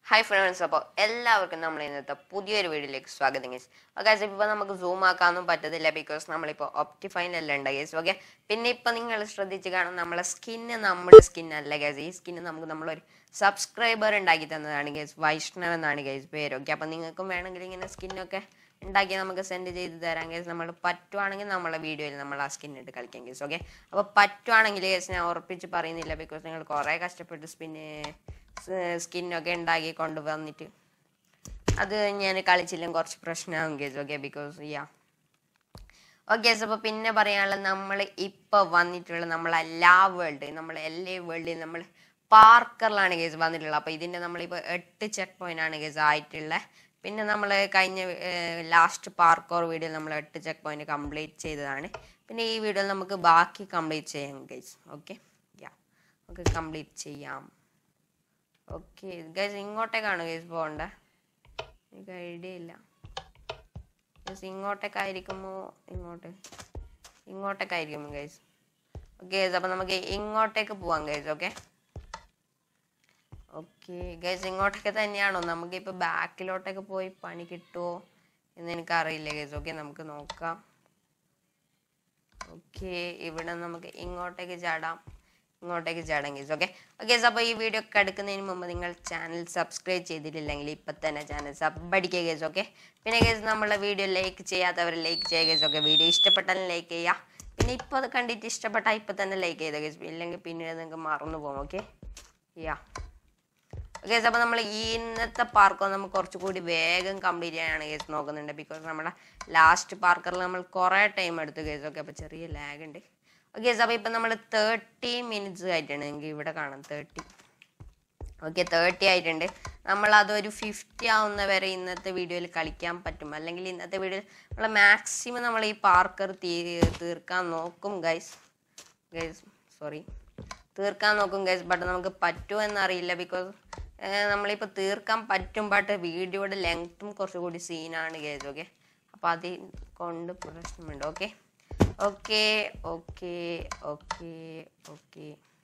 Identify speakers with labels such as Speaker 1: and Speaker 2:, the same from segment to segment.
Speaker 1: Hi friends അപ്പോൾ എല്ലാവർക്കും നമ്മൾ ഇന്നത്തെ പുതിയൊരു വീഡിയോയിലേക്ക് സ്വാഗതം ഗൈസ് ഓക്കെ ഇപ്പോൾ നമുക്ക് സൂം ആക്കാനൊന്നും പറ്റത്തില്ല ബിക്കോസ് നമ്മളിപ്പോൾ ഒപ്റ്റിഫൈനല്ല ഉണ്ട് ഗൈസ് ഓക്കെ പിന്നെ ഇപ്പം നിങ്ങൾ ശ്രദ്ധിച്ച് കാണും നമ്മളെ സ്കിന്ന് നമ്മുടെ സ്കിൻ അല്ല ഗൈസ് ഈ സ്കിന്ന് നമുക്ക് നമ്മളൊരു സബ്സ്ക്രൈബർ ഉണ്ടാക്കി തന്നതാണ് ഗൈസ് വൈഷ്ണവ് എന്നാണ് ഗൈസ് പേര് ഓക്കെ അപ്പം നിങ്ങൾക്കും വേണമെങ്കിൽ ഇങ്ങനെ സ്കിന്നൊക്കെ ഉണ്ടാക്കി നമുക്ക് സെൻഡ് ചെയ്ത് തരാം കേസ് നമ്മൾ പറ്റുവാണെങ്കിൽ നമ്മളെ വീഡിയോയിൽ നമ്മൾ ആ സ്കിൻ ഇട്ട് കളിക്കാം കേസ് ഓക്കെ അപ്പോൾ പറ്റുവാണെങ്കിൽ കേസ് ഞാൻ ഉറപ്പിച്ച് പറയുന്നില്ല ബിക്കോസ് നിങ്ങൾ കുറേ കഷ്ടപ്പെട്ട് സ്പിന്ന് സ്കിന്നൊക്കെ ഉണ്ടാക്കി കൊണ്ടുവന്നിട്ട് അത് ഞാൻ കളിച്ചില്ലെങ്കിൽ കുറച്ച് പ്രശ്നമാകും case okay because yeah okay അപ്പോൾ പിന്നെ പറയാനുള്ളത് നമ്മൾ ഇപ്പോൾ വന്നിട്ടുള്ള നമ്മളെ ലാ വേൾഡ് നമ്മൾ എല്ലാ വേൾഡിൽ നമ്മൾ പാർക്കറിലാണ് കേസ് വന്നിട്ടുള്ളത് അപ്പോൾ ഇതിൻ്റെ നമ്മളിപ്പോൾ എട്ട് ചെക്ക് പോയിന്റ് ആണ് കേസ് ആയിട്ടുള്ളത് പിന്നെ നമ്മൾ കഴിഞ്ഞ ലാസ്റ്റ് പാർക്കോർ വീഡിയോ നമ്മൾ എട്ട് ചെക്ക് പോയിന്റ് കംപ്ലീറ്റ് ചെയ്തതാണ് പിന്നെ ഈ വീഡിയോയിൽ നമുക്ക് ബാക്കി കംപ്ലീറ്റ് ചെയ്യാം ഗൈസ് ഓക്കെ യാ നമുക്ക് കംപ്ലീറ്റ് ചെയ്യാം ഓക്കെ ഗൈസ് ഇങ്ങോട്ടേക്കാണ് ഗൈസ് പോകണ്ടേ എനിക്ക് ഐഡിയ ഇല്ല ഗൈസ് ഇങ്ങോട്ടേക്കായിരിക്കുമോ ഇങ്ങോട്ട് ഇങ്ങോട്ടേക്കായിരിക്കും ഗൈസ് ഓക്കെ ഗൈസ് അപ്പം നമുക്ക് ഇങ്ങോട്ടേക്ക് പോവാം ഗൈസ് ഓക്കെ ഓക്കെ ഗൈസ് ഇങ്ങോട്ടൊക്കെ തന്നെയാണോ നമുക്ക് ഇപ്പൊ ബാക്കിലോട്ടൊക്കെ പോയി പണി കിട്ടുമോ എന്ന് എനിക്ക് അറിയില്ല ഗൈസ് ഓക്കെ നമുക്ക് നോക്കാം ഓക്കെ ഇവിടെ നമുക്ക് ഇങ്ങോട്ടേക്ക് ചാടാം ഇങ്ങോട്ടേക്ക് ചാടാം ഗൈസ് ഓക്കെ ഓക്കെ അപ്പോൾ ഈ വീഡിയോ ഒക്കെ എടുക്കുന്നതിന് മുമ്പ് നിങ്ങൾ ചാനൽ സബ്സ്ക്രൈബ് ചെയ്തിട്ടില്ലെങ്കിൽ ഇപ്പം തന്നെ ചാനൽ സബ് അടിക്കുക ഗൈസ് ഓക്കെ പിന്നെ ഗൈസ് നമ്മളെ വീഡിയോ ലൈക്ക് ചെയ്യാത്തവർ ലൈക്ക് ചെയ്യുക ഗൈസ് ഓക്കെ വീഡിയോ ഇഷ്ടപ്പെട്ടാലും ലൈക്ക് ചെയ്യുക പിന്നെ ഇപ്പോൾ അത് കണ്ടിട്ട് ഇഷ്ടപ്പെട്ടാൽ ഇപ്പം തന്നെ ലൈക്ക് ചെയ്ത ഗൈസ് ഇല്ലെങ്കിൽ പിന്നീട് നിങ്ങൾക്ക് മറന്നു പോകും ഓക്കെ യാ ഓക്കെ അപ്പോൾ നമ്മൾ ഈ ഇന്നത്തെ പാർക്ക് നമുക്ക് കുറച്ചുകൂടി വേഗം കംപ്ലീറ്റ് ചെയ്യാനാണ് കേസ് നോക്കുന്നുണ്ട് ബിക്കോസ് നമ്മുടെ ലാസ്റ്റ് പാർക്കറിൽ നമ്മൾ കുറേ ടൈം എടുത്തു കേസ് ഓക്കെ അപ്പോൾ ചെറിയ ലാഗ് ഉണ്ട് ഓക്കെ അപ്പോൾ ഇപ്പം നമ്മൾ തേർട്ടി മിനിറ്റ്സ് ആയിട്ടാണ് നിങ്ങൾക്ക് ഇവിടെ കാണാം തേർട്ടി ഓക്കെ തേർട്ടി ആയിട്ടുണ്ട് നമ്മൾ അതൊരു ഫിഫ്റ്റി ആവുന്ന വരെ ഇന്നത്തെ വീഡിയോയിൽ കളിക്കാൻ പറ്റും അല്ലെങ്കിൽ ഇന്നത്തെ വീഡിയോയിൽ നമ്മൾ മാക്സിമം നമ്മൾ ഈ പാർക്കർ തീ തീർക്കാൻ നോക്കും ഗൈസ് ഗൈസ് സോറി തീർക്കാൻ നോക്കും ഗൈസ് ബട്ട് നമുക്ക് പറ്റുമോ എന്നറിയില്ല ബിക്കോസ് നമ്മളിപ്പോൾ തീർക്കാൻ പറ്റും ബട്ട് വീഡിയോയുടെ ലെങ്ത്തും കുറച്ചുകൂടി സീനാണ് ഗൈസ് ഓക്കെ അപ്പോൾ അത് കൊണ്ട് പ്രശ്നമുണ്ട് okay okay okay okay okay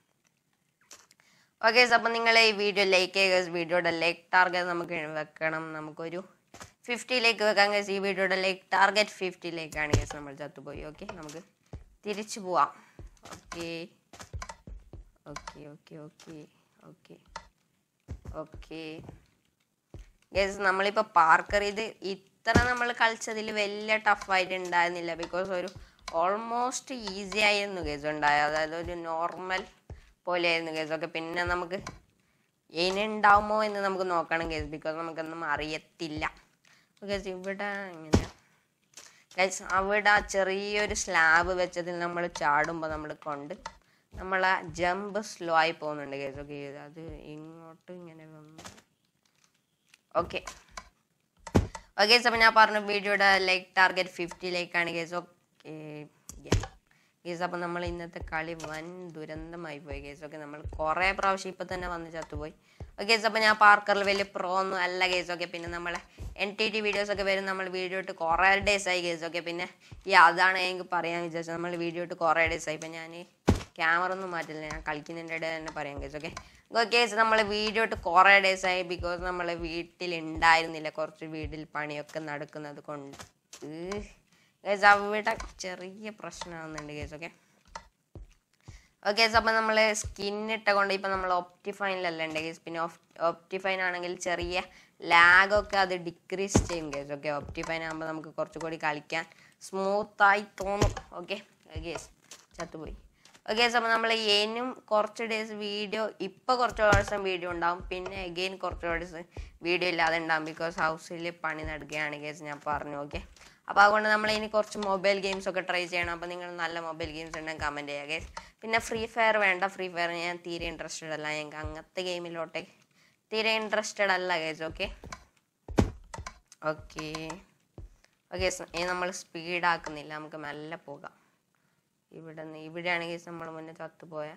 Speaker 1: okay അപ്പം നിങ്ങൾ ഈ വീഡിയോ ലൈക്ക് ചെയ്യുക വീഡിയോയുടെ ലൈക്ക് ടാർഗറ്റ് നമുക്ക് വെക്കണം നമുക്കൊരു ഫിഫ്റ്റിയിലേക്ക് വെക്കാം ഗൈസ് ഈ വീഡിയോയുടെ ലൈക്ക് ടാർഗറ്റ് ഫിഫ്റ്റിയിലേക്കാണ് ഗൈസ് നമ്മൾ ചത്തുപോയി ഓക്കെ നമുക്ക് തിരിച്ചു പോവാം okay okay okay okay okay okay guys നമ്മളിപ്പോൾ പാർക്കർ ഇത് ഇത്ര നമ്മൾ കളിച്ചതിൽ വലിയ ടഫായിട്ട് ഉണ്ടായിരുന്നില്ല ബിക്കോസ് ഒരു ഓൾമോസ്റ്റ് ഈസി ആയിരുന്നു ഗൈസ് ഉണ്ടായത് അതായത് ഒരു നോർമൽ പോലെയായിരുന്നു ഗൈസ് ഓക്കെ പിന്നെ നമുക്ക് ഇനി ഉണ്ടാവുമോ എന്ന് നമുക്ക് നോക്കണം ഗൈസ് ബിക്കോസ് നമുക്കൊന്നും അറിയത്തില്ല ഗൈസ് ഇവിടെ ഇങ്ങനെ ഗൈസ് അവിടെ ആ ചെറിയൊരു സ്ലാബ് വെച്ചതിൽ നമ്മൾ ചാടുമ്പോൾ നമ്മൾ കൊണ്ട് നമ്മളെ ജമ്പ് സ്ലോ ആയി പോകുന്നുണ്ട് ഗൈസ് ഓക്കെ അത് ഇങ്ങോട്ട് ഇങ്ങനെ വന്നു ഓക്കെ ഓക്കെ അപ്പം ഞാൻ പറഞ്ഞ വീഡിയോയുടെ ലൈക്ക് ടാർഗറ്റ് ഫിഫ്റ്റിയിലേക്കാണ് ഗൈസ് ഓക്കെ ഗേസ് അപ്പം നമ്മൾ ഇന്നത്തെ കളി വൻ ദുരന്തമായി പോയി ഗേസ് ഓക്കെ നമ്മൾ കുറേ പ്രാവശ്യം ഇപ്പം തന്നെ വന്ന് ചത്തുപോയി ഓക്കെ ഗേസ് അപ്പം ഞാൻ പാർക്കറിൽ വലിയ പ്രോ ഒന്നും അല്ല ഗേസ് ഓക്കെ പിന്നെ നമ്മളെ എൻ ടി ടി വീഡിയോസ് ഒക്കെ വരും നമ്മൾ വീഡിയോ ഇട്ട് കുറേ ഡേയ്സ് ആയി ഗേസ് ഓക്കെ പിന്നെ ഈ അതാണ് എനിക്ക് പറയാൻ വിചാരിച്ചത് നമ്മൾ വീഡിയോ ഇട്ട് കുറേ ഡേയ്സ് ആയി ഇപ്പം ഞാൻ ക്യാമറ ഒന്നും മാറ്റില്ല ഞാൻ കളിക്കുന്നതിൻ്റെ ഇടയിൽ തന്നെ പറയാം കേസ് ഓക്കെ കേസ് നമ്മൾ വീഡിയോ ഇട്ട് കുറേ ഡേയ്സ് ആയി ബിക്കോസ് നമ്മൾ വീട്ടിൽ ഉണ്ടായിരുന്നില്ല കുറച്ച് വീട്ടിൽ പണിയൊക്കെ നടക്കുന്നത് കൊണ്ട് കേസ് അവിടെ ചെറിയ പ്രശ്നമാകുന്നുണ്ട് കേസ് ഓക്കെ ഓക്കെ അപ്പം നമ്മൾ സ്കിന്നിട്ട കൊണ്ട് ഇപ്പം നമ്മൾ ഒപ്റ്റിഫൈനിലല്ല ഉണ്ട് കേസ് പിന്നെ ഒപ്റ്റിഫൈൻ ആണെങ്കിൽ ചെറിയ ലാഗൊക്കെ അത് ഡിക്രീസ് ചെയ്യും കേസ് ഓക്കെ ഒപ്റ്റിഫൈൻ ആകുമ്പോൾ നമുക്ക് കുറച്ചുകൂടി കളിക്കാൻ സ്മൂത്തായി തോന്നും ഓക്കെ കേസ് ചത്തുപോയി ഓക്കെ അപ്പോൾ നമ്മൾ ഇനിയും കുറച്ച് ഡേയ്സ് വീഡിയോ ഇപ്പോൾ കുറച്ച് ദിവസം വീഡിയോ ഉണ്ടാവും പിന്നെ അഗെയിൻ കുറച്ച് ദിവസം വീഡിയോ ഇല്ലാതെ ഉണ്ടാവും ബിക്കോസ് ഹൗസിൽ പണി നടക്കുകയാണ് കേസ് ഞാൻ പറഞ്ഞു ഓക്കെ അപ്പോൾ അതുകൊണ്ട് നമ്മൾ ഇനി കുറച്ച് മൊബൈൽ ഗെയിംസ് ഒക്കെ ട്രൈ ചെയ്യണം അപ്പോൾ നിങ്ങൾ നല്ല മൊബൈൽ ഗെയിംസ് ഉണ്ടെങ്കിൽ കമൻറ്റ് ചെയ്യുക കേസ് പിന്നെ ഫ്രീ ഫയർ വേണ്ട ഫ്രീ ഫയർ ഞാൻ തീരെ ഇൻട്രസ്റ്റഡ് അല്ല ഞങ്ങൾക്ക് അങ്ങനത്തെ ഗെയിമിലോട്ടെ തീരെ ഇൻട്രസ്റ്റഡ് അല്ല കേസ് ഓക്കെ ഓക്കെ ഓക്കെ ഇനി നമ്മൾ സ്പീഡാക്കുന്നില്ല നമുക്ക് മെല്ലെ പോകാം ഇവിടെ നിന്ന് ഇവിടെയാണെങ്കിൽ നമ്മൾ മുന്നേ ചത്തുപോയ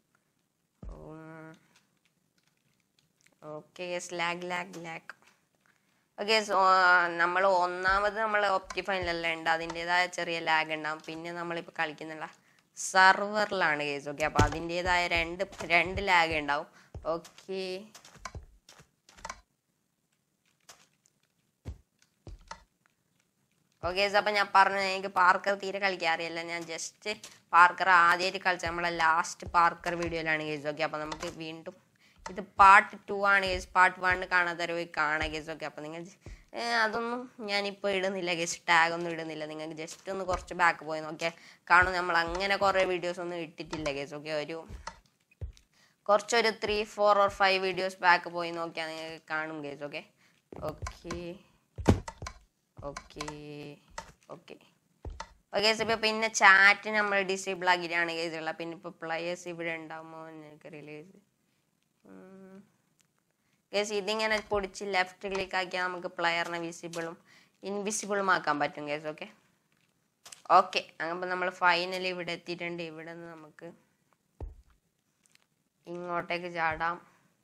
Speaker 1: okay yes lag lag lag okay നമ്മൾ ഒന്നാമത് നമ്മൾ ഒപ്റ്റിഫൈനിലല്ല ഉണ്ട് അതിൻ്റെതായ ചെറിയ ലാഗ് ഉണ്ടാവും പിന്നെ നമ്മളിപ്പോൾ കളിക്കുന്നുള്ള സർവറിലാണ് കേസ് ഓക്കെ അപ്പോൾ അതിൻ്റെതായ രണ്ട് രണ്ട് ലാഗ് ഉണ്ടാവും ഓക്കെ ഓക്കെ അപ്പൊ ഞാൻ പറഞ്ഞു എനിക്ക് പാർക്കർ തീരെ കളിക്കാൻ അറിയില്ല ഞാൻ ജസ്റ്റ് പാർക്കർ ആദ്യമായിട്ട് കളിച്ച നമ്മളെ ലാസ്റ്റ് പാർക്കർ വീഡിയോയിലാണ് കേസ് ഓക്കെ അപ്പൊ നമുക്ക് വീണ്ടും ഇത് പാർട്ട് ടു ആണ് കേസ് പാർട്ട് വൺ കാണാത്തവരെ പോയി കാണാം കേസ് ഓക്കെ അപ്പൊ നിങ്ങൾ ഏഹ് അതൊന്നും ഞാനിപ്പോൾ ഇടുന്നില്ല ഗസ് ടാഗ് ഒന്നും ഇടുന്നില്ല നിങ്ങൾക്ക് ജസ്റ്റ് ഒന്ന് കുറച്ച് ബാക്ക് പോയി നോക്കിയാൽ കാണും നമ്മൾ അങ്ങനെ കുറേ വീഡിയോസ് ഒന്നും ഇട്ടിട്ടില്ല ഗസ് ഓക്കെ ഒരു കുറച്ചൊരു three four or five videos back പോയി നോക്കിയാൽ നിങ്ങൾക്ക് കാണും guys okay okay okay okay okay ഇപ്പൊ പിന്നെ ചാറ്റ് നമ്മൾ ഡിസേബിൾ ആക്കിയിട്ടാണ് കേസ് ഉള്ളത് പിന്നെ ഇപ്പൊ പ്ലേയേഴ്സ് ഇവിടെ ഉണ്ടാവുമോ എന്ന് എനിക്കറിയില്ല കേസ് കേസ് ഇതിങ്ങനെ പൊടിച്ച് ലെഫ്റ്റ് ക്ലിക്ക് ആക്കിയാൽ നമുക്ക് പ്ലെയറിനെ വിസിബിളും ഇൻവിസിബിളും ആക്കാൻ പറ്റും കേസ് ഓക്കെ ഓക്കെ അങ്ങനെ നമ്മൾ ഫൈനലി ഇവിടെ എത്തിയിട്ടുണ്ട് ഇവിടെ നിന്ന് നമുക്ക് ഇങ്ങോട്ടേക്ക് ചാടാം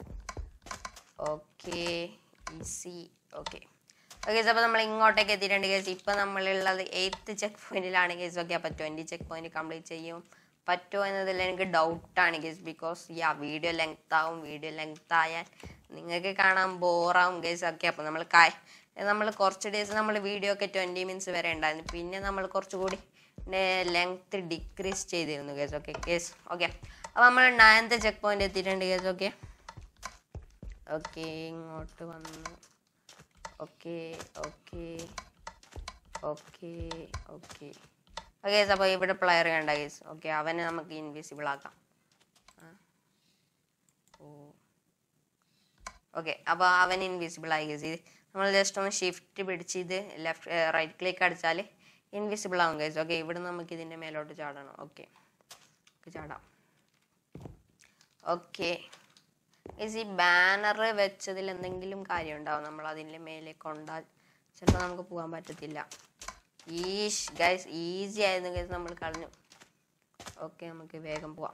Speaker 1: ഓക്കെ ഈസി ഓക്കെ ഓക്കെ അപ്പോൾ നമ്മൾ ഇങ്ങോട്ടേക്ക് എത്തിയിട്ടുണ്ട് കേസ് ഇപ്പം നമ്മളുള്ളത് എയ്ത്ത് ചെക്ക് പോയിന്റിലാണ് കേസ് ഓക്കെ അപ്പോൾ ട്വൻറ്റി ചെക്ക് പോയിന്റ് കംപ്ലീറ്റ് ചെയ്യും പറ്റുമോ എന്നതിൽ എനിക്ക് ഡൗട്ടാണ് guys because ya video length ആവും വീഡിയോ ലെങ്ത് ആയാൽ നിങ്ങൾക്ക് കാണാൻ ബോറാവും കേസ് ഓക്കെ അപ്പോൾ നമ്മൾ കായ് നമ്മൾ കുറച്ച് ഡേയ്സ് നമ്മൾ വീഡിയോ ഒക്കെ ട്വൻറ്റി മിനിറ്റ്സ് വരെ ഉണ്ടായിരുന്നു പിന്നെ നമ്മൾ കുറച്ചുകൂടി ലെങ്ത് ഡിക്രീസ് ചെയ്തിരുന്നു കേസ് ഓക്കെ കേസ് ഓക്കെ അപ്പോൾ നമ്മൾ നയൻത്ത് ചെക്ക് പോയിന്റ് എത്തിയിട്ടുണ്ട് കേസ് ഓക്കെ ഓക്കെ ഇങ്ങോട്ട് വന്നു okay okay okay okay okay അപ്പോൾ ഇവിടെ പ്ലെയർ കണ്ട കേസ് ഓക്കെ അവനെ നമുക്ക് ഇൻവിസിബിൾ ആക്കാം ആ. ഓ ഓക്കെ അപ്പോൾ അവൻ ഇൻവിസിബിൾ ആയി കേസ് ഇത് നമ്മൾ ജസ്റ്റ് ഒന്ന് ഷിഫ്റ്റ് പിടിച്ച് ഇത് ലെഫ്റ്റ് റൈറ്റ് ക്ലിക്ക് അടിച്ചാൽ ഇൻവിസിബിൾ ആവും കേസ് ഓക്കെ ഇവിടെ നമുക്ക് ഇതിൻ്റെ മേലോട്ട് ചാടണം ഓക്കെ ചാടാം ഓക്കെ ഈ ബാനർ വെച്ചതിൽ എന്തെങ്കിലും കാര്യം ഉണ്ടാവും നമ്മൾ അതിൻ്റെ മേലെ കൊണ്ടാൽ ചിലപ്പോൾ നമുക്ക് പോകാൻ പറ്റത്തില്ല ഈഷ് ഗൈസ് ഈസി ആയിരുന്നു ഗൈസ് നമ്മൾ കളഞ്ഞു ഓക്കെ നമുക്ക് വേഗം പോവാം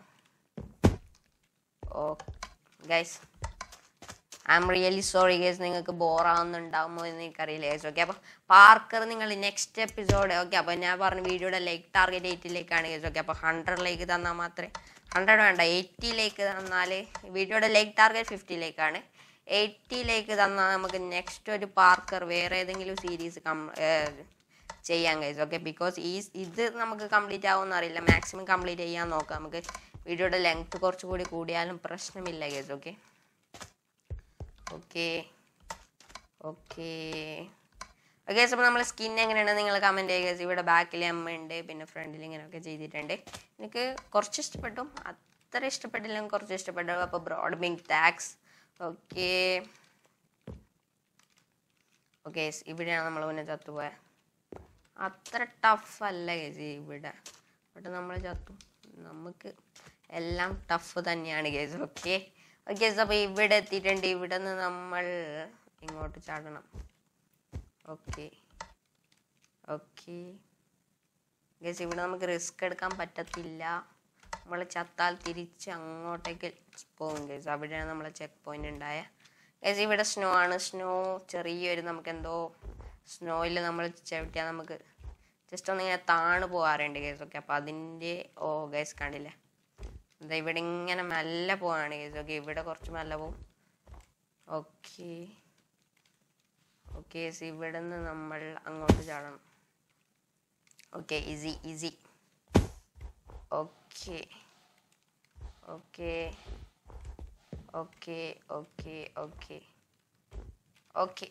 Speaker 1: oh guys I'm really sorry guys നിങ്ങൾക്ക് ബോറാവുന്നുണ്ടാവുമോ എന്ന് എനിക്കറിയില്ല ഗേസ് ഓക്കെ അപ്പോൾ പാർക്കർ നിങ്ങൾ നെക്സ്റ്റ് എപ്പിസോഡ് ഓക്കെ അപ്പോൾ ഞാൻ പറഞ്ഞ വീഡിയോയുടെ ലൈക്ക് ടാർഗറ്റ് എയ്റ്റിലേക്കാണ് ഗേസ് ഓക്കെ അപ്പോൾ ഹൺഡ്രഡിലേക്ക് തന്നാൽ മാത്രമേ ഹൺഡ്രഡ് വേണ്ട എയ്റ്റിയിലേക്ക് തന്നാൽ വീഡിയോയുടെ ലൈക്ക് ടാർഗറ്റ് ഫിഫ്റ്റിയിലേക്കാണ് എയ്റ്റിയിലേക്ക് തന്നാൽ നമുക്ക് നെക്സ്റ്റ് ഒരു പാർക്കർ വേറെ ഏതെങ്കിലും സീരീസ് കം ചെയ്യാൻ കഴിയും ഓക്കെ ബിക്കോസ് ഈ ഇത് നമുക്ക് കംപ്ലീറ്റ് ആവുമെന്ന് അറിയില്ല മാക്സിമം കംപ്ലീറ്റ് ചെയ്യാൻ നോക്കാം നമുക്ക് വീഡിയോയുടെ ലെങ്ത് കുറച്ചുകൂടി കൂടിയാലും പ്രശ്നമില്ല guys okay okay okay okay അപ്പോൾ നമ്മൾ സ്കിൻ എങ്ങനെയാണ് നിങ്ങൾ കമൻറ്റ് ചെയ്യുക ഇവിടെ ബാക്കിൽ അമ്മ ഉണ്ട് പിന്നെ ഫ്രണ്ടിൽ ഇങ്ങനെയൊക്കെ ചെയ്തിട്ടുണ്ട് എനിക്ക് കുറച്ച് ഇഷ്ടപ്പെട്ടു അത്ര ഇഷ്ടപ്പെട്ടില്ലെങ്കിൽ കുറച്ച് ഇഷ്ടപ്പെട്ടു അപ്പോൾ ബ്രോഡ് ബിങ് ടാക്സ് ഓക്കെ ഓക്കെ ഇവിടെയാണ് നമ്മൾ മുന്നേ ചത്തുപോയത് അത്ര ടഫ് അല്ല കേസ് ഇവിടെ ഇവിടെ നമ്മൾ ചത്തു നമുക്ക് എല്ലാം ടഫ് തന്നെയാണ് കേസ് ഓക്കെ ഓക്കെ അപ്പോൾ ഇവിടെ എത്തിയിട്ടുണ്ട് ഇവിടെ നിന്ന് നമ്മൾ ഇങ്ങോട്ട് ചാടണം ഓക്കെ ഓക്കെ ഗസ് ഇവിടെ നമുക്ക് റിസ്ക് എടുക്കാൻ പറ്റത്തില്ല നമ്മൾ ചത്താൽ തിരിച്ച് അങ്ങോട്ടേക്ക് പോകും ഗസ് അവിടെയാണ് നമ്മളെ ചെക്ക് പോയിന്റ് ഉണ്ടായ ഗസ് ഇവിടെ സ്നോ ആണ് സ്നോ ചെറിയൊരു നമുക്ക് എന്തോ സ്നോയിൽ നമ്മൾ ചവിട്ടിയാൽ നമുക്ക് ജസ്റ്റ് ഒന്ന് ഇങ്ങനെ താണു പോകാറുണ്ട് ഗേസ് ഓക്കെ അപ്പോൾ അതിൻ്റെ ഓ ഗേസ് കണ്ടില്ലേ എന്താ ഇവിടെ ഇങ്ങനെ മെല്ലെ പോവാണ് ഗേസ് ഓക്കെ ഇവിടെ കുറച്ച് മെല്ലെ പോവും ഓക്കെ ഓക്കെ ഇവിടെ നിന്ന് നമ്മൾ അങ്ങോട്ട് ചാടണം okay easy easy okay okay okay okay okay okay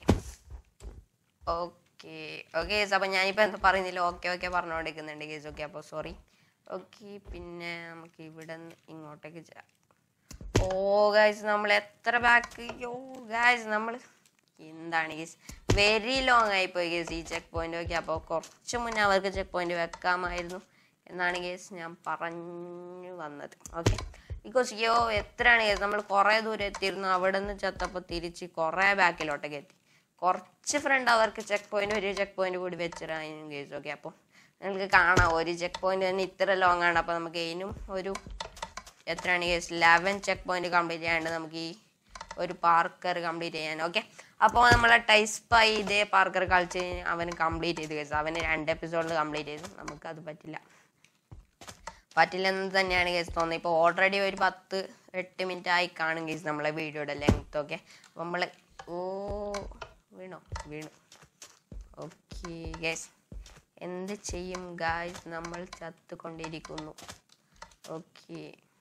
Speaker 1: okay okay അപ്പോൾ ഞാനിപ്പോൾ എന്താ പറയുന്നില്ല ഓക്കെ ഓക്കെ പറഞ്ഞുകൊണ്ടിരിക്കുന്നുണ്ട് കേസ് ഓക്കെ അപ്പോൾ സോറി ഓക്കെ പിന്നെ നമുക്ക് ഇവിടെ നിന്ന് ഇങ്ങോട്ടേക്ക് ചാ- ഓ ഗായ്സ് നമ്മൾ എത്ര ബാക്ക് യോ ഗായ്സ് നമ്മൾ എന്താണ് ഗേസ് വെരി ലോങ് ആയിപ്പോയി ഗേസ് ഈ ചെക്ക് പോയിന്റ് ഒക്കെ അപ്പോൾ കുറച്ച് മുന്നേ അവർക്ക് ചെക്ക് പോയിന്റ് വെക്കാമായിരുന്നു എന്നാണ് ഗേസ് ഞാൻ പറഞ്ഞു വന്നത് ഓക്കെ ബിക്കോസ് യോ എത്രയാണ് ഗേസ് നമ്മൾ കുറേ ദൂരം എത്തിയിരുന്നു അവിടെ നിന്ന് ചത്തപ്പോൾ തിരിച്ച് കുറേ ബാക്കിലോട്ടൊക്കെ എത്തി കുറച്ച് ഫ്രണ്ട് അവർക്ക് ചെക്ക് പോയിന്റ് ഒരു ചെക്ക് പോയിന്റ് കൂടി വെച്ചിട്ടായിരുന്നു ഗേസ് ഓക്കെ അപ്പോൾ നിങ്ങൾക്ക് കാണാം ഒരു ചെക്ക് പോയിന്റ് തന്നെ ഇത്ര ലോങ് ആണ് അപ്പോൾ നമുക്ക് ഇതിനും ഒരു എത്രയാണ് guys eleven check point complete ചെയ്യാണ്ട് നമുക്ക് ഈ ഒരു പാർക്കർ കംപ്ലീറ്റ് ചെയ്യാൻ ഓക്കെ അപ്പോൾ നമ്മളെ ടൈസ്പായി ഇതേ പാർക്കർ കളിച്ച് അവന് കംപ്ലീറ്റ് ചെയ്തു കേസ് അവന് രണ്ട് എപ്പിസോഡിൽ കംപ്ലീറ്റ് ചെയ്തു നമുക്കത് പറ്റില്ല പറ്റില്ലെന്ന് തന്നെയാണ് കേസ് തോന്നുന്നത് ഇപ്പോൾ ഓൾറെഡി ഒരു പത്ത് എട്ട് മിനിറ്റ് ആയി കാണും കേസ് നമ്മളെ വീഡിയോയുടെ ലെങ്ത് ഒക്കെ അപ്പോൾ നമ്മൾ ഓ വീണോ വീണു ഓക്കെ ഗേസ് എന്ത് ചെയ്യും ഗായ്സ് നമ്മൾ ചത്തുകൊണ്ടിരിക്കുന്നു ഓക്കെ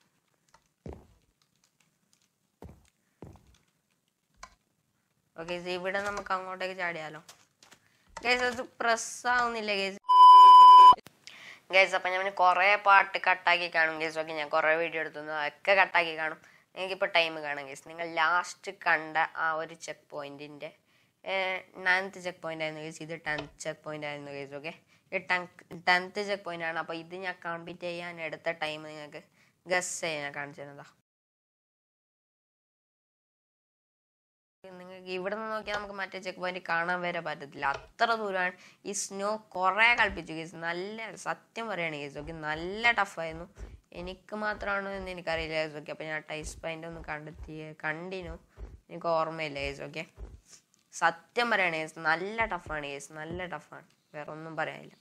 Speaker 1: ഓക്കെ ഇവിടെ നമുക്ക് അങ്ങോട്ടേക്ക് ചാടിയാലോ ഗൈസ് അത് പ്രസ് ആവുന്നില്ല ഗൈസ് ഗൈസ് അപ്പം ഞാൻ കുറേ പാട്ട് കട്ടാക്കി കാണും ഗൈസ് ഓക്കെ ഞാൻ കുറേ വീഡിയോ എടുത്തു ഒക്കെ കട്ടാക്കി കാണും എനിക്കിപ്പോൾ ടൈം കാണാം ഗൈസ് നിങ്ങൾ ലാസ്റ്റ് കണ്ട ആ ഒരു ചെക്ക് പോയിന്റിൻ്റെ നയൻത്ത് ചെക്ക് പോയിന്റ് ആയിരുന്നു ഗൈസ് ഇത് ടെൻത്ത് ചെക്ക് പോയിന്റ് ആയിരുന്നു ഗൈസ് ഓക്കെ ഈ ടെൻത്ത് ചെക്ക് പോയിന്റ് ആണ് അപ്പോൾ ഇത് ഞാൻ കംപ്ലീറ്റ് ചെയ്യാൻ എടുത്ത ടൈം നിങ്ങൾക്ക് ഗസ് ചെയ്യാൻ കാണിച്ചു തരുന്നതാ നിങ്ങൾക്ക് ഇവിടെ നിന്ന് നോക്കിയാൽ നമുക്ക് മറ്റേ ചെക്ക് പോയിന്റ് കാണാൻ വരെ പറ്റത്തില്ല അത്ര ദൂരമാണ് ഈ സ്നോ കുറേ കളിപ്പിച്ചു കേസ് നല്ല സത്യം പറയുകയാണ് കേസ് ഓക്കെ നല്ല ടഫായിരുന്നു എനിക്ക് മാത്രമാണോ എന്ന് എനിക്കറിയില്ല കേസ് ഓക്കെ അപ്പം ഞാൻ ടൈസ് പോയിന്റ് ഒന്ന് കണ്ടെത്തി കണ്ടിനു എനിക്ക് ഓർമ്മയില്ല കേസ് ഓക്കെ സത്യം പറയണേ കേസ് നല്ല ടഫാണ് കേസ് നല്ല ടഫാണ് വേറെ ഒന്നും പറയാനില്ല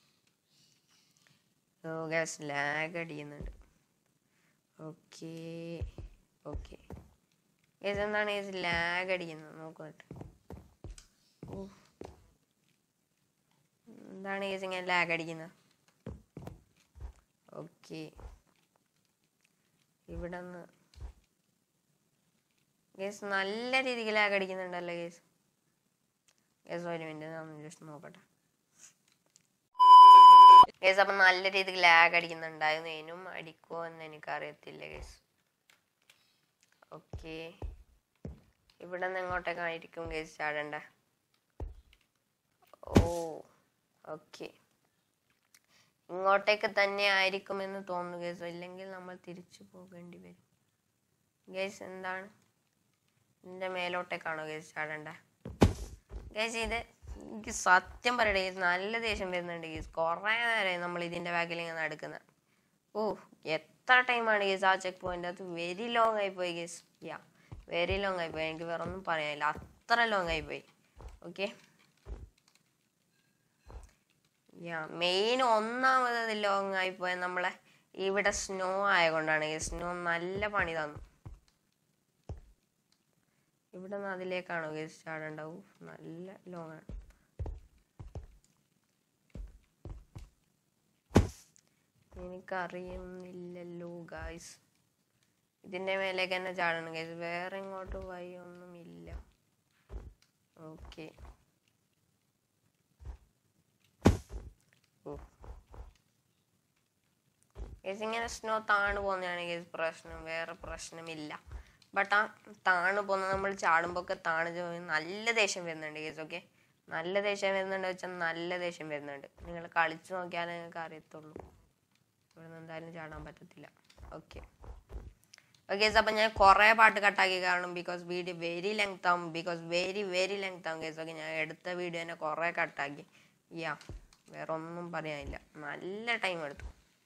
Speaker 1: ഓ ഗ്യാസ് ലാഗ് അടിക്കുന്നുണ്ട് ഓക്കെ ഓക്കെ ഗൈസ് എന്താണ് ഗൈസ് ലാഗ് അടിക്കുന്നത് നോക്കട്ടെ ഓ എന്താണ് ഗൈസ് ഇങ്ങനെ ലാഗ് അടിക്കുന്നത് ഓക്കെ ഇവിടെ നിന്ന് ഗേസ് നല്ല രീതിക്ക് ലാഗ് അടിക്കുന്നുണ്ടല്ലോ ഗേസ് ഗേസ് ഒരു മിനിറ്റ് ഞാൻ ജസ്റ്റ് നോക്കട്ടെ ഗേസ് അപ്പം നല്ല രീതിക്ക് ലാഗ് അടിക്കുന്നുണ്ടായിരുന്നു ഇനിയും അടിക്കുമോ എന്ന് എനിക്കറിയത്തില്ല ഗേസ് ഓക്കെ ഇവിടെ നിന്ന് എങ്ങോട്ടേക്കായിരിക്കും ഗേസ് ചാടണ്ട ഓ ഓക്കെ ഇങ്ങോട്ടേക്ക് തന്നെ ആയിരിക്കുമെന്ന് തോന്നുന്നു ഗേസ് ഇല്ലെങ്കിൽ നമ്മൾ തിരിച്ചു പോകേണ്ടി വരും ഗേസ് എന്താണ് ഇതിൻ്റെ മേലോട്ടേക്കാണോ ഗേസ് ചാടണ്ട ഗേസ് ഇത് എനിക്ക് സത്യം പറയട്ടെ ഗേസ് നല്ല ദേഷ്യം വരുന്നുണ്ട് ഗേസ് കുറേ നേരമായി നമ്മൾ ഇതിൻ്റെ ബാക്കിൽ ഇങ്ങനെ നടക്കുന്നത് ഓ എത്ര ടൈമാണ് ഗേസ് ആ ചെക്ക് പോയിന്റ് അത് വെരി ലോങ് ആയി പോയി ഗേസ് യാ വെരി ലോങ് ആയി പോയി എനിക്ക് വേറെ ഒന്നും പറയാനില്ല അത്ര ലോങ് ആയി പോയി ഓക്കെ യാ മെയിൻ ഒന്നാമത് ലോങ് ആയി പോയ നമ്മളെ ഇവിടെ സ്നോ ആയതുകൊണ്ടാണ് സ്നോ നല്ല പണി തന്നു ഇവിടെ നിന്ന് അതിലേക്കാണോ ഗേസ് ചാടണ്ടാവും നല്ല ലോങ് ആണ് എനിക്കറിയുന്നില്ലല്ലോ ഗായ്സ് ഇതിന്റെ മേലേക്ക് തന്നെ ചാടണം ഗൈസ് വേറെ ഇങ്ങോട്ട് വഴി ഒന്നുമില്ല ഓക്കെ ഗൈസ് ഇങ്ങനെ സ്നോ താണു പോകുന്നതാണ് ഗൈസ് പ്രശ്നം വേറെ പ്രശ്നമില്ല ബട്ട് ആ താണു പോകുന്ന നമ്മൾ ചാടുമ്പോൾ ഒക്കെ താണു പോയി നല്ല ദേഷ്യം വരുന്നുണ്ട് ഗൈസ് ഓക്കെ നല്ല ദേഷ്യം വരുന്നുണ്ട് വെച്ചാൽ നല്ല ദേഷ്യം വരുന്നുണ്ട് നിങ്ങൾ കളിച്ചു നോക്കിയാലേ നിങ്ങൾക്ക് അറിയത്തുള്ളൂ ഇവിടെ നിന്ന് എന്തായാലും ചാടാൻ പറ്റത്തില്ല ഓക്കെ ഓക്കെ അപ്പം ഞാൻ കുറേ പാട്ട് കട്ടാക്കി കാരണം ബിക്കോസ് വീഡിയോ വെരി ലെങ്ത് ആവും ബിക്കോസ് വെരി വെരി ലെങ്ത് ആവും കേസ് ഓക്കെ ഞാൻ എടുത്ത വീഡിയോ തന്നെ കുറേ കട്ടാക്കി യാ വേറെ ഒന്നും പറയാനില്ല നല്ല ടൈം എടുത്തു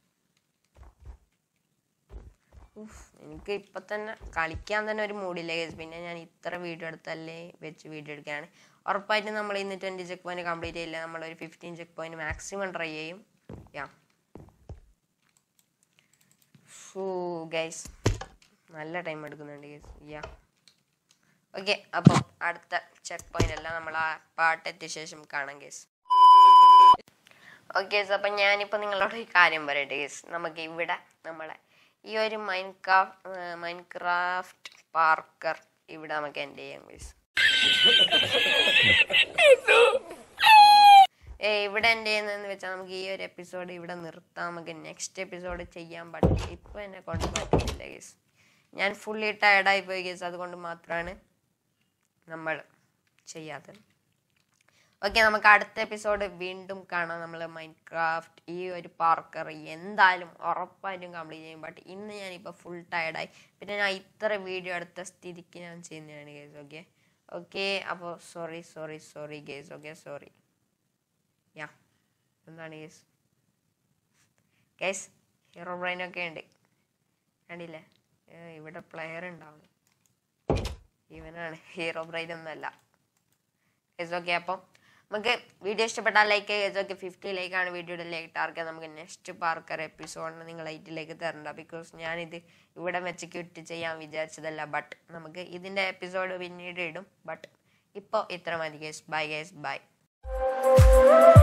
Speaker 1: ഉഫ്, എനിക്ക് ഇപ്പൊ തന്നെ കളിക്കാൻ തന്നെ ഒരു മൂഡില്ല കേസ് പിന്നെ ഞാൻ ഇത്ര വീഡിയോ എടുത്തല്ലേ വെച്ച് വീഡിയോ എടുക്കുകയാണ് ഉറപ്പായിട്ടും നമ്മൾ ഇന്ന് ട്വൻറ്റി ചെക്ക് പോയിന്റ് കംപ്ലീറ്റ് ചെയ്യില്ല നമ്മൾ ഒരു fifteen check point maximum try ചെയ്യും യാ ഫൂ ഗൈസ് നല്ല ടൈം എടുക്കുന്നുണ്ട് ഗൈസ് യാ ഓക്കെ അപ്പോൾ അടുത്ത ചെക്ക് പോയിന്റ് എല്ലാം നമ്മൾ ആ പാട്ടെത്തിയ ശേഷം കാണാം ഗേസ് ഓക്കെ അപ്പം ഞാനിപ്പോൾ നിങ്ങളോട് ഒരു കാര്യം പറയട്ടെ ഗേസ് നമുക്ക് ഇവിടെ നമ്മളെ ഈ ഒരു മൈൻക്രാഫ്റ്റ് മൈൻക്രാഫ്റ്റ് പാർക്കർ ഇവിടെ നമുക്ക് എൻഡ് ചെയ്യാം ഗേസ് ഏ ഇവിടെ എൻ്റെ ചെയ്യുന്നതെന്ന് വെച്ചാൽ നമുക്ക് ഈ ഒരു എപ്പിസോഡ് ഇവിടെ നിർത്താം നമുക്ക് നെക്സ്റ്റ് എപ്പിസോഡ് ചെയ്യാൻ പറ്റും ഇപ്പം എന്നെ കൊണ്ട് പറ്റില്ല ഗേസ് ഞാൻ ഫുള്ളി ടയർഡായി പോയി ഗേസ് അതുകൊണ്ട് മാത്രമാണ് നമ്മൾ ചെയ്യാത്തത് ഓക്കെ നമുക്ക് അടുത്ത എപ്പിസോഡ് വീണ്ടും കാണാം നമ്മൾ മൈൻഡ് ക്രാഫ്റ്റ് ഈ ഒരു പാർക്കർ എന്തായാലും ഉറപ്പായിട്ടും കംപ്ലീറ്റ് ചെയ്യും ബട്ട് ഇന്ന് ഞാനിപ്പോൾ ഫുൾ ടയർഡായി പിന്നെ ഞാൻ ഇത്ര വീഡിയോ എടുത്ത സ്ഥിതിക്ക് ഞാൻ ചെയ്യുന്നതാണ് ഗേസ് ഓക്കെ ഓക്കെ അപ്പോൾ sorry sorry sorry guys okay sorry ya എന്താണ് ഗേസ് ഗേസ് ഹീറോ ബ്രെയിനൊക്കെ ഉണ്ട് കണ്ടില്ലേ ഏ, ഇവിടെ പ്ലെയർ ഉണ്ടാവും ഇവനാണ് ഹീറോ ബ്രെയിൻ ഒന്നല്ല ഗേസ് ഓക്കെ അപ്പം നമുക്ക് വീഡിയോ ഇഷ്ടപ്പെട്ടാൽ ലൈക്ക് ചെയ്യുക ഓക്കെ ഫിഫ്റ്റി ലൈക്കാണ് വീഡിയോയുടെ ലൈക്ക് ടാർഗറ്റ് നമുക്ക് നെക്സ്റ്റ് പാർക്കർ എപ്പിസോഡിന് നിങ്ങൾ എയ്റ്റിലേക്ക് തരണ്ട ബിക്കോസ് ഞാനിത് ഇവിടെ വെച്ച് ക്വിറ്റ് ചെയ്യാൻ വിചാരിച്ചതല്ല ബട്ട് നമുക്ക് ഇതിൻ്റെ എപ്പിസോഡ് പിന്നീട് ഇടും ബട്ട് ഇപ്പോൾ ഇത്ര മതി ഗേസ് ബൈ ഗേസ് ബൈ